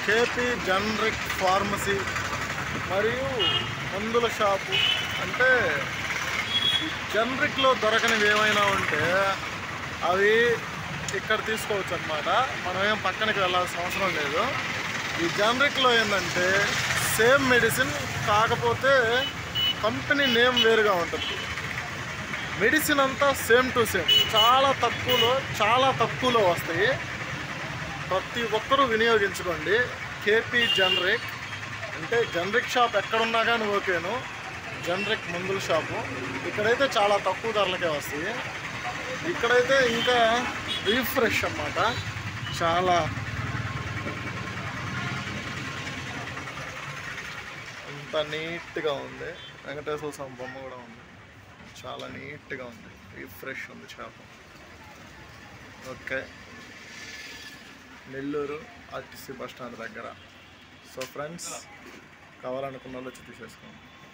KP generic pharmacy మరియు మందుల shop అంటే జనరిక్లో దొరకనివి ఏమైనా ఉంటే అవి ఇక్కడ తీసుకోవచ్చు అనమాట మనం ఏం పక్కనకి వెళ్ళాల్సిన అవసరం లేదు ఈ జనరిక్లో ఏంటంటే సేమ్ మెడిసిన్ కాకపోతే కంపెనీ నేమ్ వేరుగా ఉంటుంది మెడిసిన్ అంతా సేమ్ టు సేమ్ చాలా తక్కువలో చాలా తక్కువలో వస్తాయి ప్రతి ఒక్కరూ వినియోగించుకోండి కేపీ జనరిక్ అంటే జనరిక్ షాప్ ఎక్కడున్నా కానీ ఓకేను జనరిక్ మందుల షాపు ఇక్కడైతే చాలా తక్కువ ధరలకే వస్తాయి ఇక్కడైతే ఇంకా రీఫ్రెష్ అన్నమాట చాలా అంత నీట్గా ఉంది వెంకటేశ్వర స్వామి బొమ్మ కూడా ఉంది చాలా నీట్గా ఉంది రీఫ్రెష్ ఉంది చేప okay Nellore RTC bus stand దగ్గర సో ఫ్రెండ్స్ కావాలనుకున్న వాళ్ళు వచ్చి తీసేసుకోండి